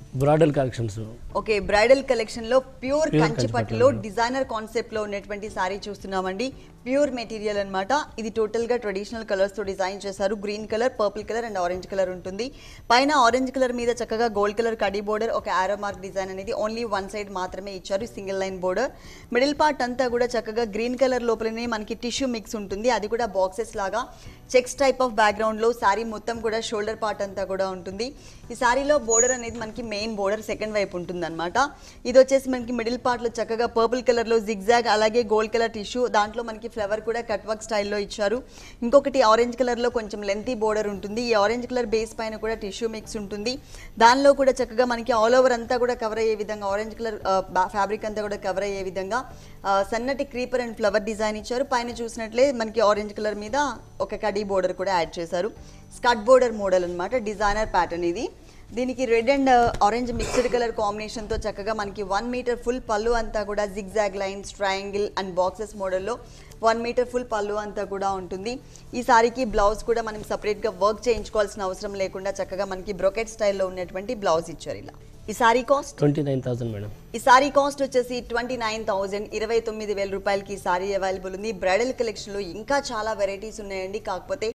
bridal collections okay bridal collection లో pure కంచిపట్టులో designer concept లో ఉన్నటువంటి సారీ చూస్తున్నామండి ప్యూర్ మెటీరియల్ అన్నమాట ఇది టోటల్ గా ట్రెడిషనల్ కలర్స్ తో డిజైన్ చేశారు green colour purple colour and orange colour ఉంటుంది పైన ఆరెంజ్ కలర్ మీద చక్కగా గోల్డ్ కలర్ కడీ బోర్డర్ ఒక ఆరో మార్క్ డిజైన్ అనేది ఓన్లీ వన్ సైడ్ మాత్రమే ఇచ్చారు single line border middle part అంతా కూడా చక్కగా గ్రీన్ కలర్ లోపలనే మనకి టిష్యూ మిక్స్ ఉంటుంది అది కూడా బాక్సెస్ లాగా చెక్స్ టైప్ ఆఫ్ బ్యాక్గ్రౌండ్ లో శారీ మొత్తం కూడా షోల్డర్ పార్ట్ అంతా కూడా ఉంటుంది ఈ శారీలో బోర్డర్ అనేది మనకి మెయిన్ బోర్డర్ సెకండ్ వైపు ఉంటుంది అనమాట ఇది వచ్చేసి మనకి మిడిల్ పార్ట్ లో చక్కగా పర్పుల్ కలర్ లో జిగ్జాగ్ అలాగే గోల్డ్ కలర్ టిష్యూ దాంట్లో మనకి ఫ్లవర్ కూడా కట్ వర్క్ స్టైల్లో ఇచ్చారు ఇంకొకటి ఆరెంజ్ కలర్ లో కొంచెం లెంతీ బోర్డర్ ఉంటుంది ఈ ఆరెంజ్ కలర్ బేస్ పైన కూడా టిష్యూ మిక్స్ ఉంటుంది దానిలో కూడా చక్కగా మనకి ఆల్ ఓవర్ అంతా కూడా కవర్ అయ్యే విధంగా ఆరెంజ్ కలర్ ఫ్యాబ్రిక్ అంతా కూడా కవర్ అయ్యే విధంగా ఆ, సన్నటి క్రీపర్ అండ్ ఫ్లవర్ డిజైన్ ఇచ్చారు పైన చూసినట్లే మనకి ఆరెంజ్ కలర్ మీద ఒక కడీ బోర్డర్ కూడా యాడ్ చేశారు స్కట్ బోర్డర్ మోడల్ అన్నమాట డిజైనర్ ప్యాటర్న్ ఇది దీనికి red and orange mixed colour కాంబినేషన్తో చక్కగా మనకి వన్ మీటర్ ఫుల్ పళ్ళు అంతా కూడా zigzag lines triangle and boxes మోడల్లో వన్ మీటర్ ఫుల్ పళ్ళు అంతా కూడా ఉంటుంది ఈ సారీకి బ్లౌజ్ కూడా మనం సపరేట్గా వర్క్ చేయించుకోవాల్సిన అవసరం లేకుండా చక్కగా మనకి బ్రొకెట్ స్టైల్లో ఉన్నటువంటి బ్లౌజ్ ఇచ్చారు ఇలా ఈ sari cost twenty nine thousand madam ఈ సారీ కాస్ట్ వచ్చేసి ట్వంటీ నైన్ థౌసండ్ ఇరవై తొమ్మిది వేల రూపాయలకి ఈ సారీ అవైలబుల్ ఉంది బ్రైడల్ కలెక్షన్లో ఇంకా చాలా వెరైటీస్ ఉన్నాయండి కాకపోతే